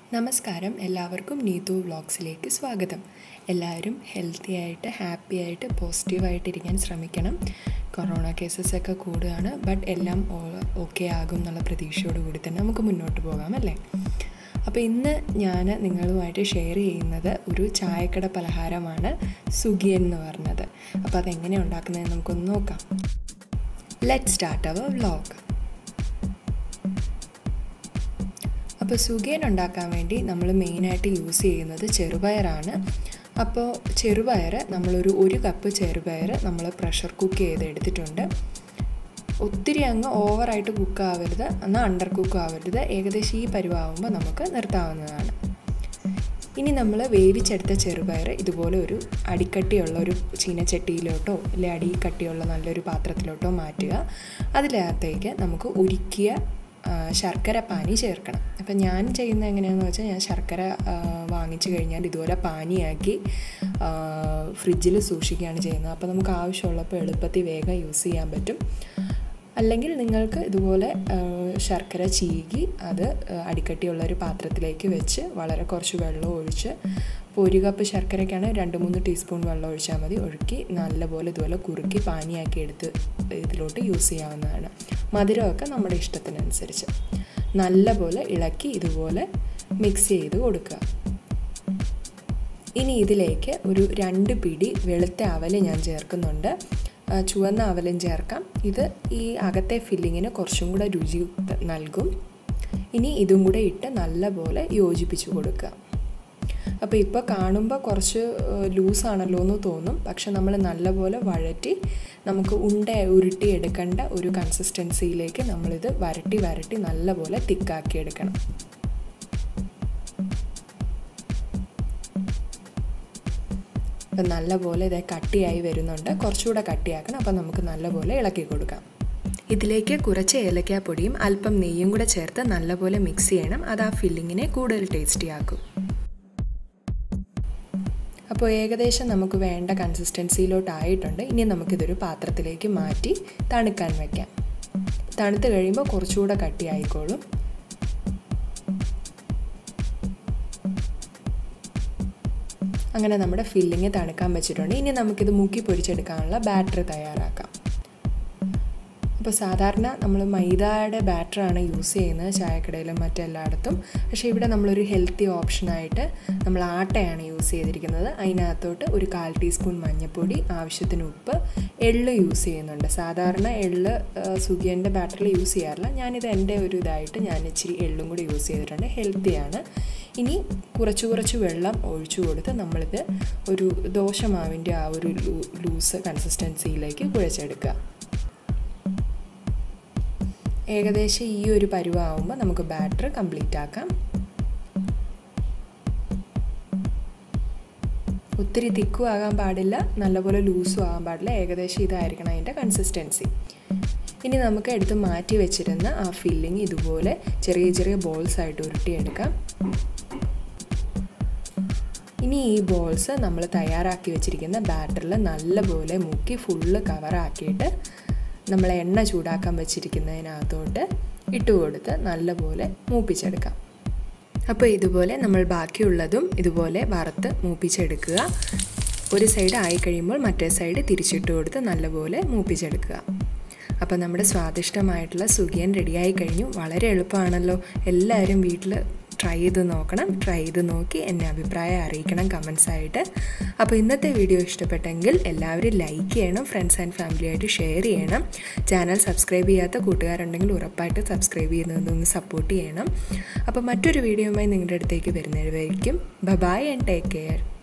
നമസ്കാരം എല്ലാവർക്കും നീതു വ്ളോഗ്സിലേക്ക് സ്വാഗതം എല്ലാവരും ഹെൽത്തി ആയിട്ട് ഹാപ്പി ആയിട്ട് പോസിറ്റീവായിട്ട് ഇരിക്കാൻ ശ്രമിക്കണം കൊറോണ കേസസ് ഒക്കെ കൂടുകയാണ് ബട്ട് എല്ലാം ഓക്കെ ആകും എന്നുള്ള പ്രതീക്ഷയോട് കൂടി തന്നെ നമുക്ക് മുന്നോട്ട് പോകാം അല്ലേ അപ്പോൾ ഇന്ന് ഞാൻ നിങ്ങളുമായിട്ട് ഷെയർ ചെയ്യുന്നത് ഒരു ചായക്കട പലഹാരമാണ് സുഗിയൻ എന്ന് പറഞ്ഞത് അപ്പോൾ അതെങ്ങനെ ഉണ്ടാക്കുന്നതെന്ന് നമുക്കൊന്ന് നോക്കാം ലെറ്റ് സ്റ്റാർട്ട് അവർ വ്ളോഗ് അപ്പോൾ സുഗിയൻ ഉണ്ടാക്കാൻ വേണ്ടി നമ്മൾ മെയിനായിട്ട് യൂസ് ചെയ്യുന്നത് ചെറുപയറാണ് അപ്പോൾ ചെറുപയർ നമ്മളൊരു ഒരു കപ്പ് ചെറുപയർ നമ്മൾ പ്രഷർ കുക്ക് ചെയ്ത് എടുത്തിട്ടുണ്ട് ഒത്തിരി അങ്ങ് ഓവറായിട്ട് കുക്ക് ആവരുത് എന്നാൽ അണ്ടർ കുക്ക് ആവരുത് ഏകദേശം ഈ പരുവാകുമ്പോൾ നമുക്ക് നിർത്താവുന്നതാണ് ഇനി നമ്മൾ വേവിച്ചെടുത്ത ചെറുപയർ ഇതുപോലെ ഒരു അടിക്കട്ടിയുള്ള ഒരു ചീനച്ചട്ടിയിലോട്ടോ അല്ലെ അടി കട്ടിയുള്ള നല്ലൊരു പാത്രത്തിലോട്ടോ മാറ്റുക അതിനകത്തേക്ക് നമുക്ക് ഉരുക്കിയ ശർക്കര പാനി ചേർക്കണം അപ്പം ഞാൻ ചെയ്യുന്നത് എങ്ങനെയാണെന്ന് വെച്ചാൽ ഞാൻ ശർക്കര വാങ്ങിച്ചു കഴിഞ്ഞാൽ ഇതുപോലെ പാനിയാക്കി ഫ്രിഡ്ജിൽ സൂക്ഷിക്കുകയാണ് ചെയ്യുന്നത് അപ്പോൾ നമുക്ക് ആവശ്യമുള്ളപ്പോൾ എളുപ്പത്തിൽ വേഗം യൂസ് ചെയ്യാൻ പറ്റും അല്ലെങ്കിൽ നിങ്ങൾക്ക് ഇതുപോലെ ശർക്കര ചീകി അത് അടിക്കട്ടിയുള്ള ഒരു പാത്രത്തിലേക്ക് വെച്ച് വളരെ കുറച്ച് വെള്ളം ഒഴിച്ച് ഇപ്പോൾ ഒരു കപ്പ് ശർക്കരയ്ക്കാണ് രണ്ട് മൂന്ന് ടീസ്പൂൺ വെള്ളം ഒഴിച്ചാൽ മതി ഒഴുക്കി നല്ലപോലെ ഇതുപോലെ കുറുക്കി പാനിയാക്കി എടുത്ത് ഇതിലോട്ട് യൂസ് ചെയ്യാവുന്നതാണ് മധുരമൊക്കെ നമ്മുടെ ഇഷ്ടത്തിനനുസരിച്ച് നല്ലപോലെ ഇളക്കി ഇതുപോലെ മിക്സ് ചെയ്ത് കൊടുക്കുക ഇനി ഇതിലേക്ക് ഒരു രണ്ട് പിടി വെളുത്ത അവല് ഞാൻ ചേർക്കുന്നുണ്ട് ചുവന്ന അവലും ചേർക്കാം ഇത് ഈ അകത്തെ ഫില്ലിങ്ങിന് കുറച്ചും കൂടെ രുചി നൽകും ഇനി ഇതും കൂടെ ഇട്ട് നല്ലപോലെ യോജിപ്പിച്ച് കൊടുക്കുക അപ്പോൾ ഇപ്പോൾ കാണുമ്പോൾ കുറച്ച് ലൂസാണല്ലോ എന്ന് തോന്നും പക്ഷെ നമ്മൾ നല്ലപോലെ വഴറ്റി നമുക്ക് ഉണ്ട ഉരുട്ടി എടുക്കേണ്ട ഒരു കൺസിസ്റ്റൻസിയിലേക്ക് നമ്മളിത് വരട്ടി വരട്ടി നല്ലപോലെ തിക്കാക്കി എടുക്കണം അപ്പം നല്ലപോലെ ഇത് കട്ടിയായി വരുന്നുണ്ട് കുറച്ചുകൂടെ കട്ടിയാക്കണം അപ്പം നമുക്ക് നല്ലപോലെ ഇളക്കി കൊടുക്കാം ഇതിലേക്ക് കുറച്ച് ഏലക്കാപ്പൊടിയും അല്പം നെയ്യും കൂടെ ചേർത്ത് നല്ലപോലെ മിക്സ് ചെയ്യണം അത് ആ ഫില്ലിങ്ങിനെ കൂടുതൽ ടേസ്റ്റി ആക്കും അപ്പോൾ ഏകദേശം നമുക്ക് വേണ്ട കൺസിസ്റ്റൻസിയിലോട്ടായിട്ടുണ്ട് ഇനി നമുക്കിതൊരു പാത്രത്തിലേക്ക് മാറ്റി തണുക്കാൻ വയ്ക്കാം തണുത്ത് കഴിയുമ്പോൾ കുറച്ചുകൂടെ കട്ടിയായിക്കോളും അങ്ങനെ നമ്മുടെ ഫില്ലിങ് തണുക്കാൻ വെച്ചിട്ടുണ്ട് ഇനി നമുക്കിത് മുക്കി പൊരിച്ചെടുക്കാനുള്ള ബാറ്റർ തയ്യാറാക്കാം അപ്പോൾ സാധാരണ നമ്മൾ മൈദയുടെ ബാറ്ററാണ് യൂസ് ചെയ്യുന്നത് ചായക്കടയിലും മറ്റെല്ലായിടത്തും പക്ഷേ ഇവിടെ നമ്മളൊരു ഹെൽത്തി ഓപ്ഷനായിട്ട് നമ്മൾ ആട്ടയാണ് യൂസ് ചെയ്തിരിക്കുന്നത് അതിനകത്തോട്ട് ഒരു കാൽ ടീസ്പൂൺ മഞ്ഞൾപ്പൊടി ആവശ്യത്തിന് ഉപ്പ് എള്ള് യൂസ് ചെയ്യുന്നുണ്ട് സാധാരണ എള്ള് സുഗിയൻ്റെ ബാറ്ററിൽ യൂസ് ചെയ്യാറില്ല ഞാനിത് എൻ്റെ ഒരു ഇതായിട്ട് ഞാൻ ഇച്ചിരി എള്ളും കൂടി യൂസ് ചെയ്തിട്ടുണ്ട് ഹെൽത്തിയാണ് ഇനി കുറച്ച് കുറച്ച് വെള്ളം ഒഴിച്ചു കൊടുത്ത് നമ്മളിത് ഒരു ദോശമാവിൻ്റെ ആ ഒരു ലൂസ് കൺസിസ്റ്റൻസിയിലേക്ക് കുഴച്ചെടുക്കുക ഏകദേശം ഈ ഒരു പരുവാകുമ്പോൾ നമുക്ക് ബാറ്റർ കംപ്ലീറ്റ് ആക്കാം ഒത്തിരി തിക്കും ആകാൻ പാടില്ല നല്ലപോലെ ലൂസും ആകാൻ പാടില്ല ഏകദേശം ഇതായിരിക്കണം അതിൻ്റെ കൺസിസ്റ്റൻസി ഇനി നമുക്ക് എടുത്ത് മാറ്റി വെച്ചിരുന്ന ആ ഫില്ലിങ് ഇതുപോലെ ചെറിയ ചെറിയ ബോൾസ് ആയിട്ട് ഉരുട്ടിയെടുക്കാം ഇനി ഈ ബോൾസ് നമ്മൾ തയ്യാറാക്കി വെച്ചിരിക്കുന്ന ബാറ്ററിൽ നല്ലപോലെ മുക്കി ഫുള്ള് കവറാക്കിയിട്ട് നമ്മൾ എണ്ണ ചൂടാക്കാൻ വെച്ചിരിക്കുന്നതിനകത്തോട്ട് ഇട്ട് കൊടുത്ത് നല്ലപോലെ മൂപ്പിച്ചെടുക്കാം അപ്പോൾ ഇതുപോലെ നമ്മൾ ബാക്കിയുള്ളതും ഇതുപോലെ വറുത്ത് മൂപ്പിച്ചെടുക്കുക ഒരു സൈഡ് ആയി കഴിയുമ്പോൾ മറ്റേ സൈഡ് തിരിച്ചിട്ട് കൊടുത്ത് നല്ലപോലെ മൂപ്പിച്ചെടുക്കുക അപ്പോൾ നമ്മുടെ സ്വാദിഷ്ടമായിട്ടുള്ള സുഖിയൻ റെഡിയായി കഴിഞ്ഞു വളരെ എളുപ്പമാണല്ലോ എല്ലാവരും വീട്ടിൽ ട്രൈ ചെയ്ത് നോക്കണം ട്രൈ ചെയ്ത് നോക്കി എന്നെ അഭിപ്രായം അറിയിക്കണം കമൻസ് ആയിട്ട് അപ്പോൾ ഇന്നത്തെ വീഡിയോ ഇഷ്ടപ്പെട്ടെങ്കിൽ എല്ലാവരും ലൈക്ക് ചെയ്യണം ഫ്രണ്ട്സ് ആൻഡ് ഫാമിലി ആയിട്ട് ഷെയർ ചെയ്യണം ചാനൽ സബ്സ്ക്രൈബ് ചെയ്യാത്ത കൂട്ടുകാരുണ്ടെങ്കിൽ ഉറപ്പായിട്ട് സബ്സ്ക്രൈബ് ചെയ്യുന്നതൊന്ന് സപ്പോർട്ട് ചെയ്യണം അപ്പോൾ മറ്റൊരു വീഡിയോയുമായി നിങ്ങളുടെ അടുത്തേക്ക് വരുന്നതായിരിക്കും ബ ബൈ ആൻഡ് ടേക്ക് കെയർ